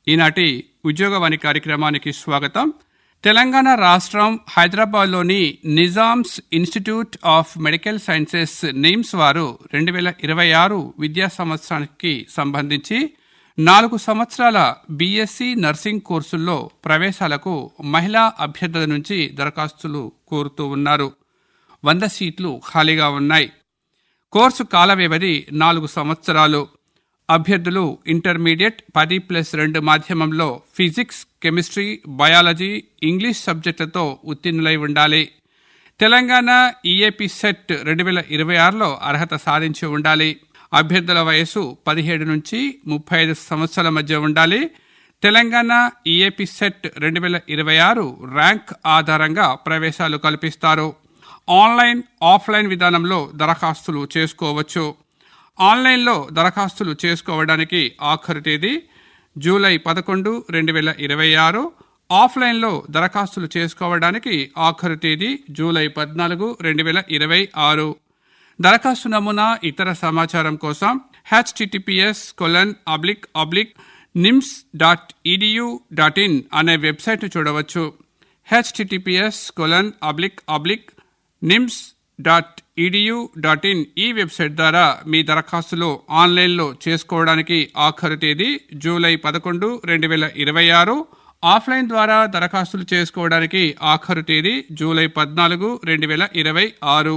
ఈనాటి ఉద్యోగవాణి కార్యక్రమానికి స్వాగతం తెలంగాణ రాష్ట్రం హైదరాబాద్లోని Nizam's institute of medical sciences NIMS వారు రెండు వేల ఇరవై ఆరు విద్యా సంవత్సరానికి సంబంధించి నాలుగు సంవత్సరాల బీఎస్సీ నర్సింగ్ కోర్సుల్లో ప్రవేశాలకు మహిళా అభ్యర్థుల నుంచి దరఖాస్తులు కోరుతూ ఉన్నారు వంద సీట్లు ఖాళీగా ఉన్నాయి కోర్సు కాల వ్యవధి నాలుగు సంవత్సరాలు అభ్యర్థులు ఇంటర్మీడియట్ పది ప్లస్ రెండు మాధ్యమంలో ఫిజిక్స్ కెమిస్ట్రీ బయాలజీ ఇంగ్లీష్ సబ్జెక్టులతో ఉత్తీర్ణులై ఉండాలి తెలంగాణ ఈఏపీ సెట్ రెండు వేల ఇరవై ఆరులో అర్హత సాధించి ఉండాలి అభ్యర్థుల వయసు పదిహేడు నుంచి ముప్పై ఐదు సంవత్సరాల మధ్య ఉండాలి తెలంగాణ ఈఏపీ సెట్ రెండు వేల ఇరవై ఆరు ర్యాంక్ ఆధారంగా ప్రవేశాలు కల్పిస్తారు ఆన్లైన్ ఆఫ్లైన్ విధానంలో దరఖాస్తులు చేసుకోవచ్చు ఆన్లైన్లో దరఖాస్తులు చేసుకోవడానికి ఆఖరు తేదీ జూలై పదకొండు రెండు వేల ఇరవై ఆరు ఆఫ్లైన్లో దరఖాస్తులు చేసుకోవడానికి ఆఖరు తేదీ జూలై పద్నాలుగు రెండు వేల ఇరవై ఆరు దరఖాస్తు నమూనా ఇతర సమాచారం కోసం HTTPS colon oblique oblique NIMS dot EDU dot in అనే వెబ్సైట్ చూడవచ్చు HTTPS colon oblique oblique NIMS dot EDU dot in ఈ వెబ్సైట్ ద్వారా మీ దరఖాస్తులు ఆన్లైన్లో చేసుకోవడానికి ఆఖరు తేదీ జూలై పదకొండు రెండు వేల ఇరవై ఆరు ఆఫ్లైన్ ద్వారా దరఖాస్తులు చేసుకోవడానికి ఆఖరు తేదీ జూలై పద్నాలుగు రెండు వేల ఇరవై ఆరు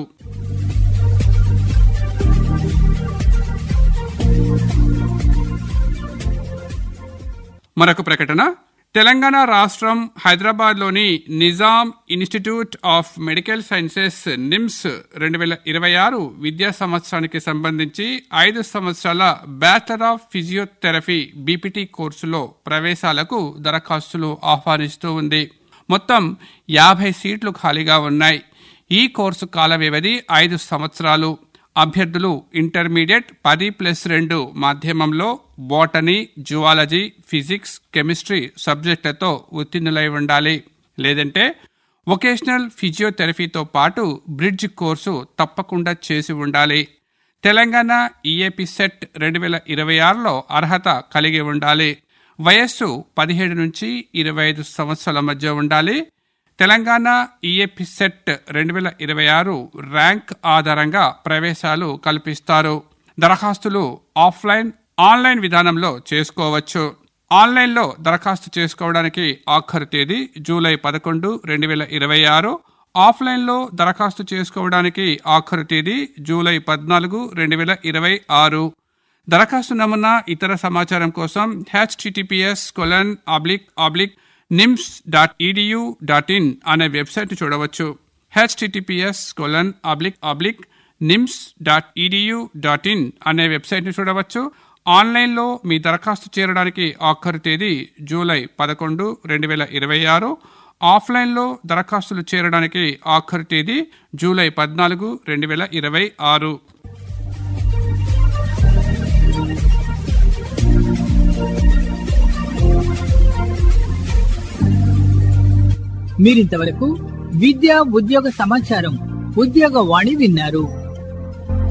మరొక ప్రకటన తెలంగాణ రాష్ట్రం హైదరాబాద్లోని Nizam institute of medical sciences NIMS రెండు వేల ఇరవై ఆరు విద్యా సంవత్సరానికి సంబంధించి ఐదు సంవత్సరాల బ్యాచిలర్ ఆఫ్ ఫిజియోథెరపీ బీపీటీ కోర్సులో ప్రవేశాలకు దరఖాస్తులు ఆహ్వానిస్తూ ఉంది మొత్తం యాభై సీట్లు ఖాళీగా ఉన్నాయి ఈ కోర్సు కాల వ్యవధి ఐదు సంవత్సరాలు అభ్యర్థులు ఇంటర్మీడియట్ పది ప్లస్ రెండు మాధ్యమంలో బోటనీ జువాలజీ ఫిజిక్స్ కెమిస్ట్రీ సబ్జెక్టులతో ఉత్తీర్ణులై ఉండాలి లేదంటే వొకేషనల్ ఫిజియోథెరపీతో పాటు బ్రిడ్జ్ కోర్సు తప్పకుండా చేసి ఉండాలి తెలంగాణ ఈఏపీ సెట్ రెండు వేల ఇరవై ఆరులో అర్హత కలిగి ఉండాలి వయస్సు పదిహేడు నుంచి ఇరవై ఐదు సంవత్సరాల మధ్య ఉండాలి తెలంగాణ ఈఏపీ సెట్ రెండు వేల ఇరవై ఆరు ర్యాంక్ ఆధారంగా ప్రవేశాలు కల్పిస్తారు దరఖాస్తులు ఆఫ్లైన్ ఆన్లైన్ విధానంలో చేసుకోవచ్చు ఆన్లైన్లో దరఖాస్తు చేసుకోవడానికి ఆఖరు తేదీ జూలై పదకొండు రెండు వేల ఇరవై ఆరు ఆఫ్లైన్లో దరఖాస్తు చేసుకోవడానికి ఆఖరు తేదీ జూలై పద్నాలుగు రెండు వేల ఇరవై ఆరు దరఖాస్తు నమూనా ఇతర సమాచారం కోసం HTTPS colon oblique oblique NIMS dot EDU dot in అనే వెబ్సైట్ చూడవచ్చు HTTPS colon oblique oblique NIMS dot EDU dot in అనే వెబ్సైట్ చూడవచ్చు ఆన్లైన్లో మీ దరఖాస్తు చేరడానికి ఆఖరు తేదీ జూలై పదకొండు రెండు వేల ఇరవై ఆరు ఆఫ్లైన్లో దరఖాస్తులు చేరడానికి ఆఖరు తేదీ జూలై పద్నాలుగు రెండు వేల ఇరవై ఆరు మీరింతవరకు విద్యా ఉద్యోగ సమాచారం ఉద్యోగ వాణి విన్నారు